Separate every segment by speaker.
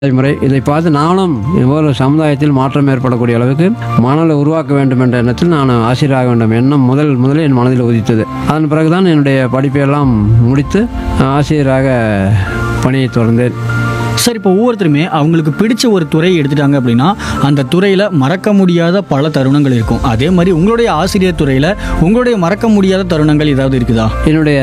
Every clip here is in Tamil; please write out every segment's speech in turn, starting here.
Speaker 1: முறை இதை பார்த்து நானும் ஒரு சமுதாயத்தில் மாற்றம் ஏற்படக்கூடிய அளவுக்கு மணலை உருவாக்க வேண்டும் என்ற எண்ணத்தில் நான் ஆசிரியராக வேண்டும் எண்ணம் முதல் முதலில் என் மனதில் உதித்தது அதன் பிறகுதான் என்னுடைய படிப்பையெல்லாம் முடித்து ஆசிரியராக பணியை தொடர்ந்தேன்
Speaker 2: சார் இப்போ ஒவ்வொருத்தருமே அவங்களுக்கு பிடிச்ச ஒரு துறையை எடுத்துட்டாங்க அப்படின்னா அந்த துறையில் மறக்க முடியாத பல தருணங்கள் இருக்கும் அதே மாதிரி உங்களுடைய ஆசிரியர் துறையில் உங்களுடைய மறக்க முடியாத தருணங்கள் ஏதாவது இருக்குதா
Speaker 1: என்னுடைய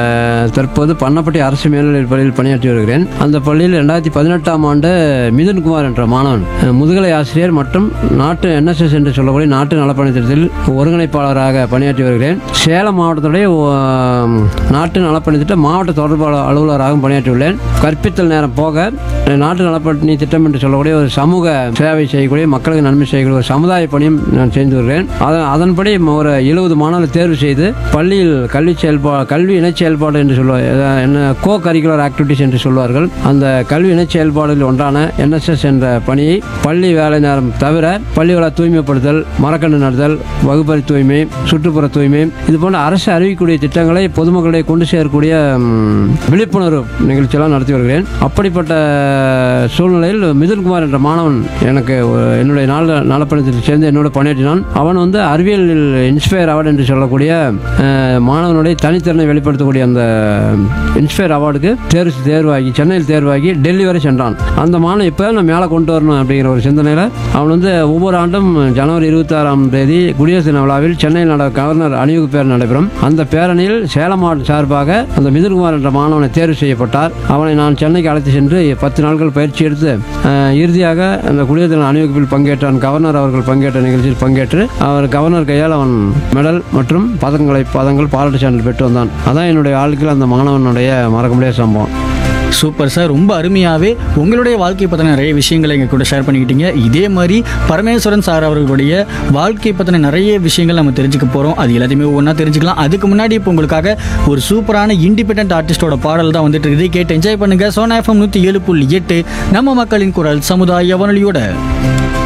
Speaker 1: தற்போது பண்ணப்பட்டி அரசு மேல்நிலைப் பள்ளியில் பணியாற்றி வருகிறேன் அந்த பள்ளியில் ரெண்டாயிரத்தி பதினெட்டாம் ஆண்டு மிதுன்குமார் என்ற மாணவன் அஹ், முதுகலை ஆசிரியர் மற்றும் நாட்டு என்எஸ்எஸ் என்று சொல்லக்கூடிய நாட்டு நலப்பணி திட்டத்தில் ஒருங்கிணைப்பாளராக பணியாற்றி வருகிறேன் சேலம் மாவட்டத்துடைய ஓ- நாட்டு நலப்பணி திட்ட மாவட்ட தொடர்பாளர் அலுவலராகவும் பணியாற்றியுள்ளேன் கற்பித்தல் நேரம் போக நாட்டு நலப்பணி திட்டம் என்று சொல்லக்கூடிய ஒரு சமூக சேவை செய்யக்கூடிய மக்களுக்கு நன்மை செய்யக்கூடிய ஒரு சமுதாய பணியும் நான் செய்து வருகிறேன் அதன் அதன்படி ஒரு எழுபது மாணவர்களை தேர்வு செய்து பள்ளியில் கல்வி செயல்பா கல்வி இணைச் செயல்பாடு என்று சொல்லுவார் என்ன கோ கரிக்குலர் ஆக்டிவிட்டிஸ் என்று சொல்வார்கள் அந்த கல்வி இணைச் செயல்பாடுகளில் ஒன்றான என்எஸ்எஸ் என்ற பணியை பள்ளி வேலை நேரம் தவிர பள்ளிகளை தூய்மைப்படுத்தல் மரக்கன்று நடுதல் வகுப்பறை தூய்மை சுற்றுப்புற தூய்மை இது போன்ற அரசு அறிவிக்கக்கூடிய திட்டங்களை பொதுமக்களிடையே கொண்டு சேர்க்கக்கூடிய ம், விழிப்புணர்வு நிகழ்ச்சியெல்லாம் நடத்தி வருகிறேன் அப்படிப்பட்ட சூழ்நிலையில் மிதுன்குமார் என்ற மாணவன் எனக்கு ஒரு- என்னுடைய நாள் நலப்பணியத்தில் சேர்ந்து என்னோட பணியாற்றினான் அவன் வந்து அறிவியலில் இன்ஸ்பயர் அவார்டு என்று சொல்லக்கூடிய அஹ், மாணவனுடைய தனித்திறனை வெளிப்படுத்தக்கூடிய அந்த இன்ஸ்பயர் அவார்டுக்கு தேர்வு தேர்வாகி சென்னையில் தேர்வாகி டெல்லி வரை சென்றான் அந்த மாணவன் இப்போ நான் மேலே கொண்டு வரணும் அப்படிங்கிற ஒரு சிந்தனையில் அவன் வந்து ஒவ்வொரு ஆண்டும் ஜனவரி இருபத்தாறாம் தேதி குடியரசு தின விழாவில் சென்னையில் நட கவர்னர் அணிவகுப்பு பேரணி நடைபெறும் அந்த பேரணியில் சேலம் மாவட்ட சார்பாக அந்த மிதுன்குமார் என்ற மாணவனை தேர்வு செய்யப்பட்டார் அவனை நான் சென்னைக்கு அழைத்து சென்று பத்து நாட்கள் பயிற்சி எடுத்து அஹ், இறுதியாக அந்த குடியரசு தின அணிவகுப்பில் பங்கேற்றான் கவர்னர் அவர்கள் பங்கேற்ற நிகழ்ச்சியில் பங்கேற்று அவர் கவர்னர் கையால் அவன் மெடல் மற்றும் பதக்கங்களை பதங்கள் பாராட்டு சான்றிதழ் பெற்று வந்தான் அதான் என்னுடைய வாழ்க்கையில் அந்த மாணவனுடைய மறக்க முடியாத சம்பவம்
Speaker 2: சூப்பர் சார் ரொம்ப அருமையாகவே உங்களுடைய வாழ்க்கை பற்றின நிறைய விஷயங்களை எங்கள் கூட ஷேர் பண்ணிக்கிட்டீங்க இதே மாதிரி பரமேஸ்வரன் சார் அவர்களுடைய வாழ்க்கை பற்றின நிறைய விஷயங்கள் நம்ம தெரிஞ்சுக்க போகிறோம் அது எல்லாத்தையுமே ஒன்றா தெரிஞ்சுக்கலாம் அதுக்கு முன்னாடி இப்போ உங்களுக்காக ஒரு சூப்பரான இண்டிபெண்டன்ட் ஆர்டிஸ்டோட பாடல் தான் வந்துட்டு இருக்குது கேட்டு என்ஜாய் பண்ணுங்கள் சோனா எஃப்எம் நூற்றி ஏழு புள்ளி எட்டு நம்ம மக்களின் குரல் சமுதாய வானொலியோட